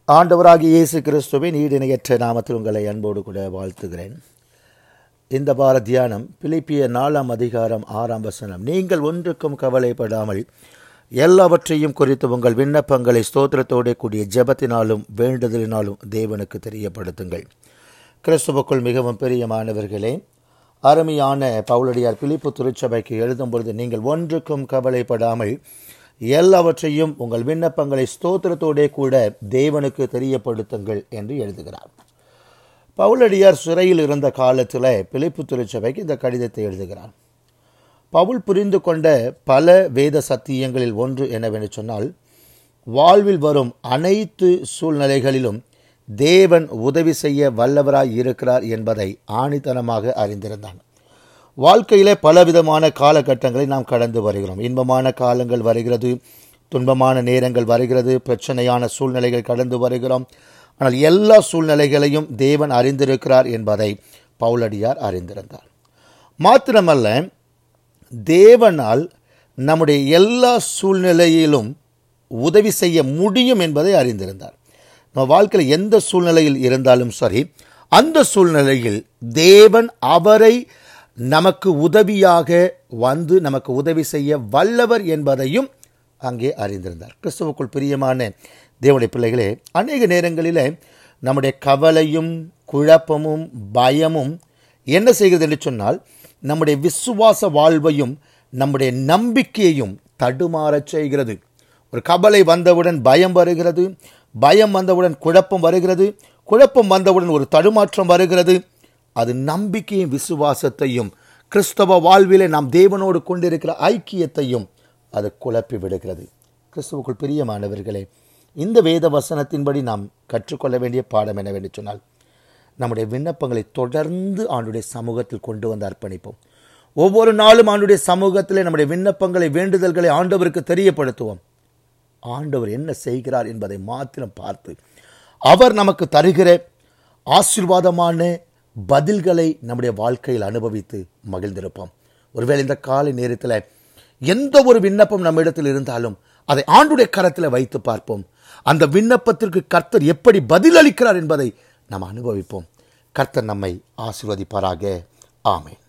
ஆண்டவராகிய இயேசு கிறிஸ்துவின் ஈடிணையற்ற நாமத்தில் உங்களை அன்போடு கூட வாழ்த்துகிறேன் இந்த வார தியானம் பிலிப்பிய நாலாம் அதிகாரம் ஆறாம் வசனம் நீங்கள் ஒன்றுக்கும் கவலைப்படாமல் எல்லாவற்றையும் குறித்து உங்கள் விண்ணப்பங்களை ஸ்தோத்திரத்தோடு கூடிய ஜெபத்தினாலும் வேண்டுதலினாலும் தேவனுக்கு தெரியப்படுத்துங்கள் கிறிஸ்துவுக்குள் மிகவும் பிரியமானவர்களே அருமையான பவுலடியார் பிலிப்பு திருச்சபைக்கு எழுதும் பொழுது நீங்கள் ஒன்றுக்கும் கவலைப்படாமல் எல்லாவற்றையும் உங்கள் விண்ணப்பங்களை ஸ்தோத்திரத்தோடே கூட தேவனுக்கு தெரியப்படுத்துங்கள் என்று எழுதுகிறார் பவுலடியார் சிறையில் இருந்த காலத்தில் பிலிப்பு திருச்சபைக்கு இந்த கடிதத்தை எழுதுகிறார் பவுல் புரிந்து கொண்ட பல வேத சத்தியங்களில் ஒன்று என்னவென்று சொன்னால் வாழ்வில் வரும் அனைத்து சூழ்நிலைகளிலும் தேவன் உதவி செய்ய வல்லவராய் இருக்கிறார் என்பதை ஆணித்தனமாக அறிந்திருந்தான் வாழ்க்கையிலே பலவிதமான காலகட்டங்களை நாம் கடந்து வருகிறோம் இன்பமான காலங்கள் வருகிறது துன்பமான நேரங்கள் வருகிறது பிரச்சனையான சூழ்நிலைகள் கடந்து வருகிறோம் ஆனால் எல்லா சூழ்நிலைகளையும் தேவன் அறிந்திருக்கிறார் என்பதை பவுலடியார் அறிந்திருந்தார் மாத்திரமல்ல தேவனால் நம்முடைய எல்லா சூழ்நிலையிலும் உதவி செய்ய முடியும் என்பதை அறிந்திருந்தார் நம்ம வாழ்க்கையில் எந்த சூழ்நிலையில் இருந்தாலும் சரி அந்த சூழ்நிலையில் தேவன் அவரை நமக்கு உதவியாக வந்து நமக்கு உதவி செய்ய வல்லவர் என்பதையும் அங்கே அறிந்திருந்தார் கிறிஸ்துவுக்குள் பிரியமான தேவனுடைய பிள்ளைகளே அநேக நேரங்களில் நம்முடைய கவலையும் குழப்பமும் பயமும் என்ன செய்கிறது என்று சொன்னால் நம்முடைய விசுவாச வாழ்வையும் நம்முடைய நம்பிக்கையையும் தடுமாறச் செய்கிறது ஒரு கவலை வந்தவுடன் பயம் வருகிறது பயம் வந்தவுடன் குழப்பம் வருகிறது குழப்பம் வந்தவுடன் ஒரு தடுமாற்றம் வருகிறது அது நம்பிக்கையும் விசுவாசத்தையும் கிறிஸ்தவ வாழ்விலே நாம் தேவனோடு கொண்டிருக்கிற ஐக்கியத்தையும் அது குழப்பி விடுகிறது கிறிஸ்துவுக்குள் பிரியமானவர்களே இந்த வேத வசனத்தின்படி நாம் கற்றுக்கொள்ள வேண்டிய பாடம் என்னவென்று சொன்னால் நம்முடைய விண்ணப்பங்களை தொடர்ந்து ஆண்டுடைய சமூகத்தில் கொண்டு வந்து அர்ப்பணிப்போம் ஒவ்வொரு நாளும் ஆண்டுடைய சமூகத்தில் நம்முடைய விண்ணப்பங்களை வேண்டுதல்களை ஆண்டவருக்கு தெரியப்படுத்துவோம் ஆண்டவர் என்ன செய்கிறார் என்பதை மாத்திரம் பார்த்து அவர் நமக்கு தருகிற ஆசீர்வாதமான பதில்களை நம்முடைய வாழ்க்கையில் அனுபவித்து மகிழ்ந்திருப்போம் ஒருவேளை இந்த காலை நேரத்தில் எந்த ஒரு விண்ணப்பம் நம்ம இடத்தில் இருந்தாலும் அதை ஆண்டுடைய கரத்தில் வைத்து பார்ப்போம் அந்த விண்ணப்பத்திற்கு கர்த்தர் எப்படி பதிலளிக்கிறார் என்பதை நாம் அனுபவிப்போம் கர்த்தர் நம்மை ஆசீர்வதிப்பாராக ஆமை